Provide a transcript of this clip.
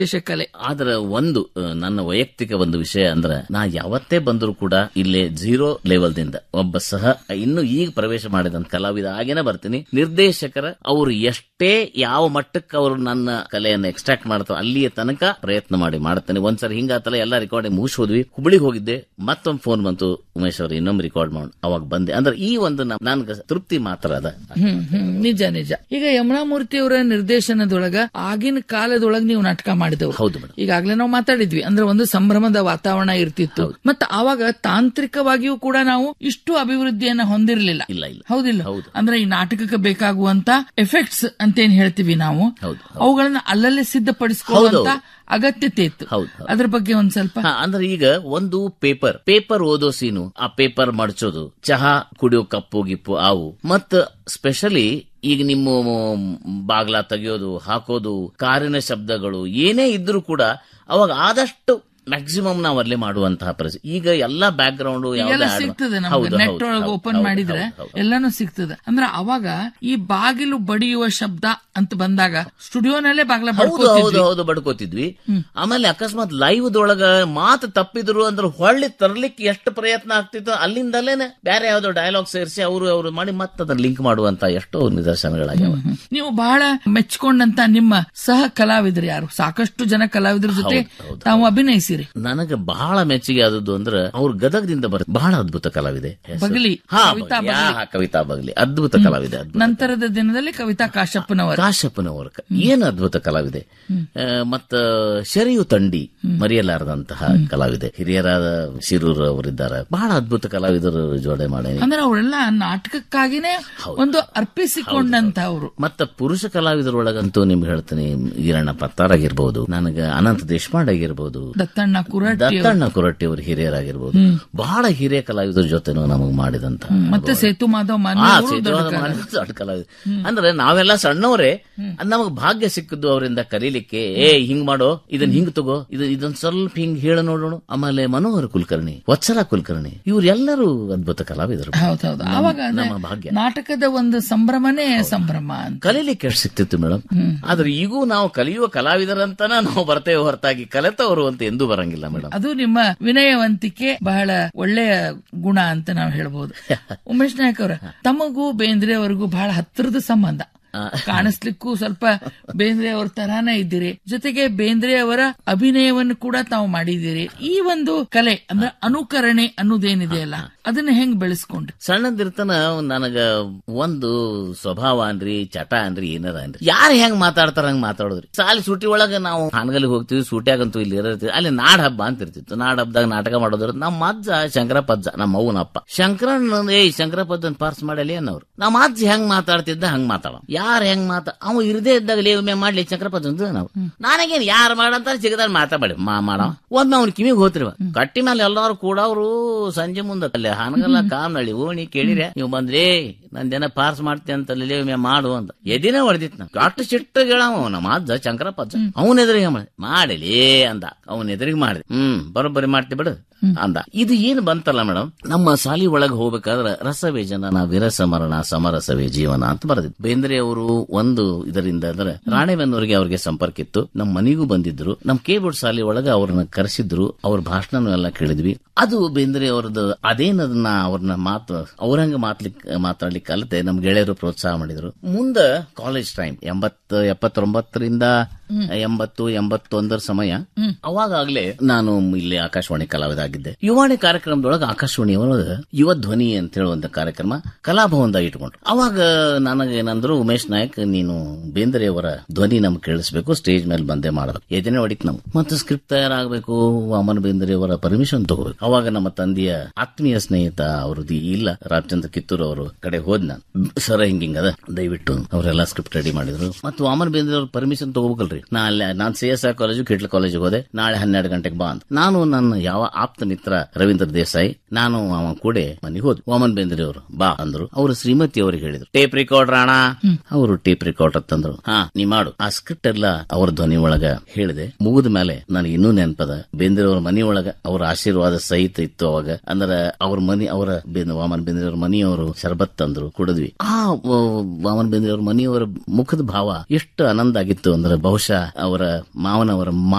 ವಿಶೇಷ ಕಲೆ ಆದ್ರ ಒಂದು ಆ, ನನ್ನ ವೈಯಕ್ತಿಕ ಒಂದು ವಿಷಯ ಅಂದ್ರೆ ನಾ ಯಾವತ್ತೇ ಬಂದರೂ ಕೂಡ ಇಲ್ಲೇ ಝೀರೋ ಲೆವೆಲ್ ದಿಂದ ಒಬ್ಬ ಸಹ ಇನ್ನು ಈಗ ಪ್ರವೇಶ ಮಾಡಿದಂತ ಕಲಾವಿದ ಆಗೇನೆ ಬರ್ತೀನಿ ನಿರ್ದೇಶಕರ ಅವರು ಎಷ್ಟೇ ಯಾವ ಮಟ್ಟಕ್ಕೆ ಅವರು ನನ್ನ ಕಲೆಯನ್ನು ಎಕ್ಸ್ಟ್ರಾಕ್ಟ್ ಮಾಡ್ತಾವ ಅಲ್ಲಿಯ ತನಕ ಪ್ರಯತ್ನ ಮಾಡಿ ಮಾಡ್ತೇನೆ ಒಂದ್ಸರಿ ಹಿಂಗಾತಲ್ಲ ಎಲ್ಲ ರೆಕಾರ್ಡಿಂಗ್ ಮುಗಿಸೋದ್ವಿ ಹುಬ್ಳಿಗೆ ಹೋಗಿದ್ದೆ ಮತ್ತೊಂದು ಫೋನ್ ಬಂತು ಉಮೇಶ್ ಅವರು ಇನ್ನೊಮ್ಮೆ ರೆಕಾರ್ಡ್ ಮಾಡಿ ಅವಾಗ ಬಂದೆ ಅಂದ್ರೆ ಈ ಒಂದು ನನ್ಗೆ ತೃಪ್ತಿ ಮಾತ್ರ ಅದ ಹ್ಮ್ ಹ್ಮ್ ನಿಜ ನಿಜ ಈಗ ಯಮುನಾಮೂರ್ತಿ ಅವರ ನಿರ್ದೇಶನದೊಳಗ ಆಗಿನ ಕಾಲದೊಳಗ ನೀವು ನಾಟಕ ಮಾಡಿದವರು ಹೌದು ಮೇಡಮ್ ಈಗಾಗಲೇ ನಾವು ಮಾತಾಡಿದ್ವಿ ಅಂದ್ರೆ ಒಂದು ಸಂಭ್ರಮದ ವಾತಾವರಣ ಇರ್ತಿತ್ತು ಮತ್ತೆ ಆವಾಗ ತಾಂತ್ರಿಕವಾಗಿಯೂ ಕೂಡ ನಾವು ಇಷ್ಟು ಅಭಿವೃದ್ಧಿಯನ್ನ ಹೊಂದಿರಲಿಲ್ಲ ಇಲ್ಲ ಇಲ್ಲ ಹೌದಿಲ್ಲ ಹೌದು. ಅಂದ್ರೆ ಈ ನಾಟಕಕ್ಕೆ ಬೇಕಾಗುವಂತ ಎಫೆಕ್ಟ್ಸ್ ಅಂತ ಏನ್ ಹೇಳ್ತೀವಿ ನಾವು ಹೌದು ಅವುಗಳನ್ನ ಅಲ್ಲಲ್ಲೇ ಸಿದ್ಧಪಡಿಸಿಕೊಳ್ಳುವಂತ ಅಗತ್ಯತೆ ಇತ್ತು ಹೌದು, ಹೌದು. ಅದ್ರ ಬಗ್ಗೆ ಒಂದ್ ಸ್ವಲ್ಪ ಹಾ, ಅಂದ್ರೆ ಈಗ ಒಂದು ಪೇಪರ್ ಪೇಪರ್ ಓದೋ ಸೀನು ಆ ಪೇಪರ್ ಮಡಚೋದು ಚಹಾ ಕುಡಿಯೋ ಕಪ್ಪು ಗಿಪ್ಪು ಅವು ಮತ್ತ ಸ್ಪೆಷಲಿ ಈಗ ನಿಮ್ಮ ಬಾಗ್ಲ ತೆಗೆಯೋದು ಹಾಕೋದು ಕಾರಿನ ಶಬ್ದಗಳು ಏನೇ ಇದ್ರೂ ಕೂಡ ಅವಾಗ ಆದಷ್ಟು ಮ್ಯಾಕ್ಸಿಮಮ್ ನಾವು ಅಲ್ಲೇ ಮಾಡುವಂತಹ ಪರಿಸ್ಥಿತಿ ಈಗ ಎಲ್ಲಾ ಬ್ಯಾಕ್ ಗ್ರೌಂಡ್ ಎಲ್ಲ ಸಿಗ್ತದೆ ನಮ್ಗೆ ನೆಟ್ ಒಳಗೆ ಓಪನ್ ಮಾಡಿದ್ರೆ ಎಲ್ಲಾನು ಸಿಗ್ತದೆ ಅಂದ್ರೆ ಅವಾಗ ಈ ಬಾಗಿಲು ಬಡಿಯುವ ಶಬ್ದ ಅಂತ ಬಂದಾಗ ಸ್ಟುಡಿಯೋನಲ್ಲೇ ಬಾಗ್ಲ ಹೌದು ಹೌದು ಬಡ್ಕೋತಿದ್ವಿ ಹೌದು ಬಡ್ಕೋತಿದ್ವಿ ಆಮೇಲೆ ಅಕಸ್ಮಾತ್ ಲೈವ್ ದೊಳಗ ಮಾತು ತಪ್ಪಿದ್ರು ಅಂದ್ರೆ ಹೊಳ್ಳಿ ತರ್ಲಿಕ್ಕೆ ಎಷ್ಟು ಪ್ರಯತ್ನ ಆಗ್ತಿತ್ತು ಅಲ್ಲಿಂದಲೇನೆ ಬೇರೆ ಯಾವ್ದೋ ಡೈಲಾಗ್ ಸೇರಿಸಿ ಅವರು ಅವರು ಮಾಡಿ ಮತ್ತೆ ಅದನ್ನ ಲಿಂಕ್ ಮಾಡುವಂತ ಎಷ್ಟೋ ನಿದರ್ಶನಗಳಾಗ್ಯಾವ ನೀವು ಬಹಳ ಮೆಚ್ಕೊಂಡಂತ ನಿಮ್ಮ ಸಹ ಕಲಾವಿದರು ಯಾರು ಸಾಕಷ್ಟು ಜನ ಕಲಾವಿದರ ಜೊತೆ ತಾವು ಅಭಿನಯಿಸಿರಿ ನನಗೆ ಬಹಳ ಮೆಚ್ಚುಗೆ ಆದದ್ದು ಅಂದ್ರೆ ಅವ್ರು ಗದಗದಿಂದ ಬರ ಬಹಳ ಅದ್ಭುತ ಕಲಾವಿದೆ ಹೆಸರು. ಬಗಲಿ, ಹಾ, ಕವಿತಾ ಬಗಲಿ. ಯಾ, ಕವಿತಾ ಬಗಲಿ ಅದ್ಭುತ ಕಲಾವಿದೆ ಅದ್ಭುತ ನಂತರದ ದಿನದಲ್ಲಿ ಕವಿತಾ ಕಾಶಪ್ಪನವರು ಕಾಶ್ಯಪ್ಪನವರ ಕ- ಏನು ಅದ್ಭುತ ಕಲಾವಿದೆ ಆ, ಮತ್ತ ಶರಿಯು ತಂಡಿ ಮರೆಯಲಾರದಂತಹ ಕಲಾವಿದೆ ಹಿರಿಯರಾದ ಶಿರೂರ್ ಅವರಿದ್ದಾರೆ ಬಹಳ ಅದ್ಭುತ ಕಲಾವಿದರು ಜೋಡೆ ಮಾಡೇನಿ ಅಂದ್ರೆ ಅವರೆಲ್ಲ ನಾಟಕಕ್ಕಾಗಿನೇ ಒಂದು ಅರ್ಪಿಸಿಕೊಂಡಂತವ್ರು ಮತ್ತ ಪುರುಷ ಕಲಾವಿದರೊಳಗಂತೂ ನಿಮ್ಗೆ ಹೇಳ್ತೀನಿ ಈರಣ್ಣ ಪತ್ತಾರ್ ಆಗಿರ್ಬೋದು ನನಗೆ ಅನಂತ ದೇಶಪಾಂಡೆ ಆಗಿರ್ಬೋದು ದತ್ತಣ್ಣ ಕುರಟ್ಟಿ ದತ್ತಣ್ಣ ಕೊರಟ್ಟಿ ಅವರು ಹಿರಿಯರಾಗಿರ್ಬೋದು ಬಹಳ ಹಿರಿಯ ಕಲಾವಿದರ ಜೊತೆನೂ ನಮಗೆ ಮಾಡಿದಂತ ಮತ್ತೆ ಸೇತು ಮಾಧವ್ ಆ, ಮಾನ್ಯ ಅವರು ಸಿದ್ಧವಾದ ಮಾಡಿದ ದೊಡ್ಡ ಕಲಾವಿದ ಅಂದ್ರೆ ನಾವೆಲ್ಲ ಸಣ್ಣವರೇ ಅದ್ ನಮಗ್ ಭಾಗ್ಯ ಸಿಕ್ಕಿದ್ದು ಅವರಿಂದ ಕಲೀಲಿಕ್ಕೆ ಏ ಹಿಂಗ್ ಮಾಡೋ ಇದನ್ ಹಿಂಗ್ ತಗೋ ಇದು ಇದನ್ ಸ್ವಲ್ಪ ಹಿಂಗ್ ಹೇಳ ನೋಡೋಣ ಆಮೇಲೆ ಮನೋಹರ ಕುಲಕರ್ಣಿ ವತ್ಸಲ ಕುಲಕರ್ಣಿ ಇವರೆಲ್ಲರೂ ಅದ್ಭುತ ಕಲಾವಿದರು ಹೌದೌದು ಆವಾಗ ಅದೇ ನಮ್ಮ ಭಾಗ್ಯ ನಾಟಕದ ಒಂದು ಸಂಭ್ರಮನೇ ಸಂಭ್ರಮ ಅಂತ ಕಲೀಲಿಕ್ಕೆ ಎಷ್ಟು ಸಿಕ್ತಿತ್ತು ಮೇಡಮ್ ಆದ್ರೆ ಈಗೂ ನಾವು ಕಲಿಯುವ ಕಲಾವಿದರಂತನ ನಾವು ಬರ್ತೇವೆ ಹೊರತಾಗಿ ಕಲಿತವರು ಅಂತ ಎಂದೂ ಬರಂಗಿಲ್ಲ ಮೇಡಮ್ ಅದು ನಿಮ್ಮ ವಿನಯವಂತಿಕೆ ಬಹಳ ಒಳ್ಳೆಯ ಗುಣ ಅಂತ ನಾವು ಹೇಳ್ಬೋದು ಉಮೇಶ್ ನಾಯಕ್ ಅವರ ತಮಗೂ ಬೇಂದ್ರೆ ಅವರಿಗೂ ಬಹಳ ಹತ್ತಿರದ ಸಂಬಂಧ ಕಾಣಿಸ್ಲಿಕ್ಕೂ ಸ್ವಲ್ಪ ಬೇಂದ್ರೆ ಅವ್ರ ತರಾನೇ ಇದ್ದೀರಿ ಜೊತೆಗೆ ಬೇಂದ್ರೆ ಅವರ ಅಭಿನಯವನ್ನು ಕೂಡ ತಾವು ಮಾಡಿದ್ದೀರಿ ಈ ಒಂದು ಕಲೆ ಅಂದ್ರೆ ಅನುಕರಣೆ ಅನ್ನೋದೇನಿದೆಯಲ್ಲ ಅದನ್ನ ಹೆಂಗ್ ಬೆಳೆಸ್ಕೊಂಡ್ರಿ ಸಣ್ಣದಿರ್ತನ ನನಗ ಒಂದು ಸ್ವಭಾವ ಅನ್ರಿ ಚಟ ಅನ್ರಿ ಏನಾರ ಅನ್ರಿ ಯಾರು ಹೆಂಗ್ ಮಾತಾಡ್ತಾರ ಹಂಗ್ ಮಾತಾಡೋದ್ರಿ ಸಾಲಿ ಸೂಟಿ ಒಳಗ ನಾವು ಹಾನಗಲಿಗೆ ಹೋಗ್ತೀವಿ ಸೂಟ್ಯಾಗಂತೂ ಇಲ್ಲಿ ಇರ್ತೀವಿ ಅಲ್ಲಿ ನಾಡ್ ಹಬ್ಬ ಅಂತ ಇರ್ತಿತ್ತು ನಾಡ್ ಹಬ್ಬದಾಗ ನಾಟಕ ಮಾಡೋದ್ರ ನಮ್ಮ ಅಜ್ಜ ಶಂಕರಪ್ಪಜ್ಜ ನಮ್ಮ ಅವ್ವನ ಅಪ್ಪ ಶಂಕರಣ್ಣ ಏಯ್ ಶಂಕರಪ್ಪಜ್ಜನ್ ಪಾರ್ಸ್ ಮಾಡಲಿ ಅನ್ನೋರು ನಮ್ಮ ಅಜ್ಜ ಹೆಂಗ್ ಮಾತಾಡ್ತಿದ್ದ ಹಂಗ್ ಮಾತಾಡ ಯಾರು ಹೆಂಗ್ ಮಾತಾ ಅವ ಇರದೇ ಇದ್ದಾಗ ಲೇವ್ ಮಾಡ್ಲಿ ಶಂಕರಪ್ಪಜ್ಜ ಅಂತ ನಾವು ನನಗೇನ್ ಯಾರು ಮಾಡಂತ ಸಿಗದಾಗ ಮಾತಾಡಿ ಮಾ ಮಾಡವ ಒಮ್ಮೆ ಅವ್ನ ಕಿವಿಗೆ ಹೋತ್ರಿ ಕಟ್ಟಿ ಮೇಲೆ ಎಲ್ಲಾರು ಕೂಡ ಅವರು ಸಂಜೆ ಮುಂದೆ ಅಲ್ಲಿ ಹಾನಗಲ್ಲ ಕಾಮ್ನಳ್ಳಿ ಓಣಿ ಕೇಳಿರೆ ನೀವು ಬಂದ್ರಿ ನಂದೇನ ಪಾರ್ಸ್ ಮಾಡ್ತಿ ಅಂತ ಲೇವ್ ಮಾಡು ಅಂತ ಎದಿನ ಹೊಡೆದಿತ್ ನಾ ಅಷ್ಟು ಸಿಟ್ಟು ಹೇಳವ ನಮ್ಮ ಅಜ್ಜ ಶಂಕರಪ್ಪ ಅಜ್ಜ ಅವನ ಎದುರಿಗೆ ಮಾಡಿ ಮಾಡಲಿ ಅಂದ ಅವನ ಎದುರಿಗೆ ಮಾಡಿದೆ ಹ್ಮ್ ಬರೋಬ್ಬರಿ ಮಾಡ್ತಿ ಬಿಡು ಅಂದ ಇದು ಏನು ಬಂತಲ್ಲ ಮೇಡಮ್ ನಮ್ಮ ಸಾಲಿ ಒಳಗೆ ಹೋಗ್ಬೇಕಾದ್ರೆ ರಸವೇ ಜನನ ವಿರಸ ಮರಣ ಸಮರಸವೇ ಜೀವನ ಅಂತ ಬರೆದಿದ್ದು ಬೇಂದ್ರೆ ಅವರು ಒಂದು ಇದರಿಂದ ಅಂದ್ರೆ ರಾಣೆಬೆನ್ನೂರಿಗೆ ಅವ್ರಿಗೆ ಸಂಪರ್ಕ ಇತ್ತು ನಮ್ಮ ಮನೆಗೂ ಬಂದಿದ್ರು ನಮ್ಮ ಕೇಬೋರ್ಡ್ ಶಾಲೆ ಒಳಗೆ ಅವ್ರನ್ನ ಕರೆಸಿದ್ರು ಅವ್ರ ಭಾಷಣನು ಎಲ್ಲ ಕೇಳಿದ್ವಿ ಅದು ಬೇಂದ್ರೆ ಅವ್ರದ್ದು ಅದೇನದನ್ನ ಅವ್ರನ್ನ ಮಾತು ಅವ್ರಂಗ ಮಾತ್ಲಿಕ್ ಮಾತಾಡ್ಲಿಕ್ಕೆ ಕಲಿತೆ ನಮ್ ಗೆಳೆಯರು ಪ್ರೋತ್ಸಾಹ ಮಾಡಿದ್ರು ಮುಂದ ಕಾಲೇಜ್ ಟೈಮ್ ಎಂಬತ್ ಎಪ್ಪತ್ತೊಂಬತ್ತರಿಂದ ಎಂಬತ್ತು ಎಂಬತ್ತೊಂದರ ಸಮಯ ಅವಾಗಲೇ ನಾನು ಇಲ್ಲಿ ಆಕಾಶವಾಣಿ ಕಲಾವಿದ ಆಗಿದ್ದೆ ಯುವಾಣಿ ಕಾರ್ಯಕ್ರಮದೊಳಗೆ ಆಕಾಶವಾಣಿ ಒಳಗೆ ಯುವ ಧ್ವನಿ ಅಂತ ಹೇಳುವಂತ ಕಾರ್ಯಕ್ರಮ ಕಲಾಭವನದಾಗ ಇಟ್ಕೊಂಡ್ರು ಅವಾಗ ನನಗೇನಂದ್ರು ಉಮೇಶ್ ನಾಯಕ್ ನೀನು ಬೇಂದ್ರೆ ಅವರ ಧ್ವನಿ ನಮ್ಗೆ ಕೇಳಿಸ್ಬೇಕು ಸ್ಟೇಜ್ ಮೇಲೆ ಬಂದೇ ಮಾಡಬೇಕು ಎದನೆ ಹೊಡಿತ್ ನಾವು ಮತ್ತೆ ಸ್ಕ್ರಿಪ್ಟ್ ತಯಾರಾಗಬೇಕು ವಾಮನ ಬೇಂದ್ರೆ ಅವರ ಪರ್ಮಿಷನ್ ತಗೋಬೇಕು ಅವಾಗ ನಮ್ಮ ತಂದೆಯ ಆತ್ಮೀಯ ಸ್ನೇಹಿತ ಅವ್ರದ್ದು ಇಲ್ಲ ರಾಮಚಂದ್ರ ಕಿತ್ತೂರ್ ಅವರು ಕಡೆ ಹೋದ್ ನಾನು ಸರ ಹಿಂಗ ಹಿಂಗದ ದಯವಿಟ್ಟು ಅವರೆಲ್ಲ ಸ್ಕ್ರಿಪ್ಟ್ ರೆಡಿ ಮಾಡಿದ್ರು ಮತ್ತು ವಾಮನ್ ಬೇಂದ್ರೆ ಅವ್ರ ಪರ್ಮಿಷನ್ ತಗೋಬೇಕಲ್ರಿ ನಾ ಅಲ್ಲ ನಾನ್ ಸಿ ಎಸ್ ಆರ್ ಕಾಲೇಜು ಕಿಟ್ಲ ಕಾಲೇಜಿಗೆ ಹೋದೆ ನಾಳೆ ಹನ್ನೆರಡು ಗಂಟೆಗೆ ಬಾ ಅಂತ ನಾನು ನನ್ನ ಯಾವ ಆಪ್ತ ಮಿತ್ರ ರವೀಂದ್ರ ದೇಸಾಯಿ ನಾನು ಅವ ಕೂಡೆ ಮನೆಗೆ ಹೋದ್ ವಾಮನ್ ಬೇಂದ್ರೆ ಅವರು ಬಾ ಅಂದ್ರು ಅವರು ಶ್ರೀಮತಿ ಅವ್ರಿಗೆ ಹೇಳಿದ್ರು ಟೇಪ್ ರಿಕಾರ್ಡ್ ರಾಣ ಅವರು ಟೇಪ್ ರಿಕಾರ್ಡ್ ತಂದ್ರು ಹಾ ನೀ ಮಾಡು ಆ ಸ್ಕ್ರಿಪ್ಟ್ ಎಲ್ಲ ಅವ್ರ ಧ್ವನಿ ಒಳಗ ಹೇಳಿದೆ ಮುಗಿದ ಮೇಲೆ ನನಗೆ ಇನ್ನೂ ನೆನಪದ ಬೇಂದ್ರೆ ಅವ್ರ ಮನಿ ಒಳಗ ಅವ್ರ ಆಶೀರ್ವಾದ ಸಹಿತ ಇತ್ತು ಅವಾಗ ಅಂದ್ರ ಅವ್ರ ಮನಿ ಅವರ ವಾಮನ್ ಬೇಂದ್ರೆ ಅವ್ರ ಮನಿಯವರು ಶರ್ಬತ್ ತಂದ್ರು ಕುಡಿದ್ವಿ ಆ ವ- ವಾಮನ್ ಬೇಂದ್ರೆ ಅವ್ರ ಮನಿಯವರ ಮುಖದ ಭಾವ ಎಷ್ಟು ಆನಂದ ಆಗಿತ್ತು ಅಂದ್ರೆ ಬಹುಶಃ ಅವರ ಮಾವನವರ